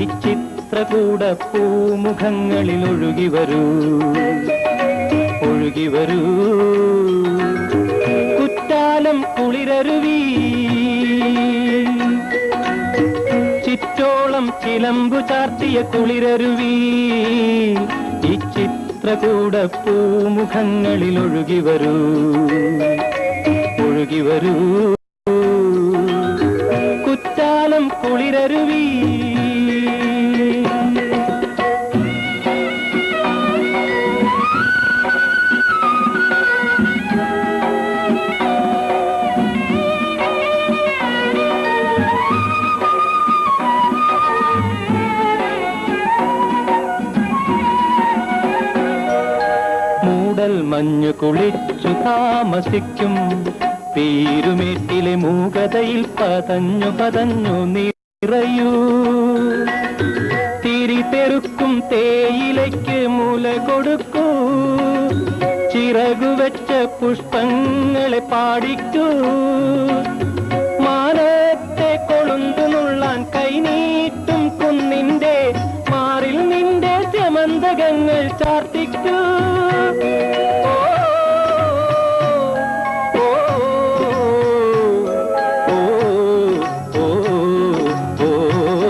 ഈ ചിത്രകൂട പൂമുഖങ്ങളിൽ ഒഴുകി വരൂ ഒഴുകി വരൂ കുറ്റാലം കുളിരരുവീ ചിറ്റോളം ചിലമ്പു ചാർത്തിയ കുളിരരുവീ ഈ ചിത്രകൂട പൂമുഖങ്ങളിൽ ഒഴുകി വരൂ ഒഴുകി വരൂ കുറ്റാലം കുളിരരുവീ മൂടൽ മഞ്ഞു കുളിച്ചു താമസിക്കും പീരുമേട്ടിലെ മൂകതയിൽ പതഞ്ഞു പതഞ്ഞു നിറയൂ തിരി തെറുക്കും തേയിലയ്ക്ക് മുല കൊടുക്കൂ ചിറകു വെച്ച പുഷ്പങ്ങളെ പാടിക്കൂ മാനത്തെ കൊളുന്തു നുള്ളാൻ കൈനീട്ടും കുന്നിന്റെ മാറിൽ നിന്റെ ചമന്തകങ്ങൾ ചാർത്തിക്കൂ ഓ, ഓ, ഓ, ഓ, ഓ.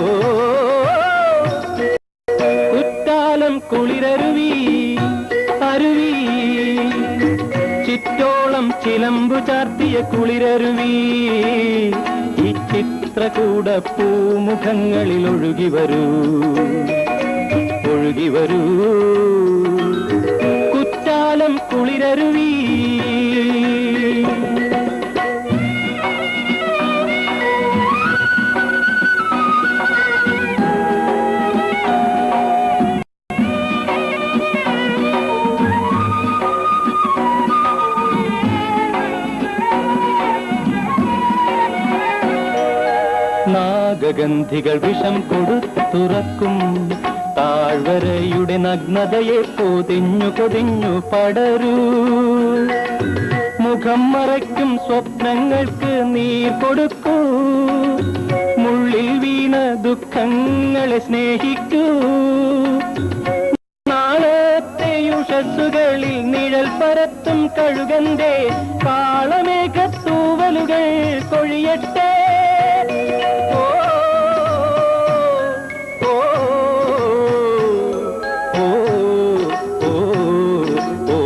കുറ്റാലം കുളിരരുവി അരുവി ചിറ്റോളം ചിലമ്പു ചാർത്തിയ കുളിരരുവി ഈ ചിത്രകൂട പൂമുഖങ്ങളിൽ ഒഴുകി വരൂ ഒഴുകി വരൂ കുറ്റാലം കുളിരരുവി നാഗഗന്ധികൾ വിഷം കൊടുത്തുറക്കും താഴ്വരയുടെ നഗ്നതയെ പൊതിഞ്ഞു പൊതിഞ്ഞു പടരൂ മുഖം മറയ്ക്കും സ്വപ്നങ്ങൾക്ക് നീർ കൊടുക്കൂ മുള്ളിൽ വീണ ദുഃഖങ്ങളെ സ്നേഹിക്കൂ നാളത്തെ യുഷസ്സുകളിൽ നിഴൽ പരത്തും കഴുകന്റെ കാളമേഘത്തൂവലുകൾ കൊഴിയട്ടെ ഓ, ഓ, ഓ, ഓ, ഓ.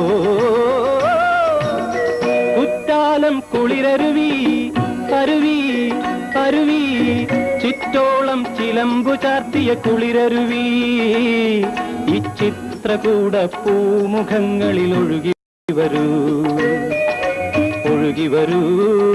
കുറ്റാലം കുളിരരുവി അരുവി അരുവി ചിറ്റോളം ചിലമ്പു ചാർത്തിയ കുളിരരുവി ഈ ചിത്രകൂട പൂമുഖങ്ങളിൽ ഒഴുകി വരൂ ഒഴുകി വരൂ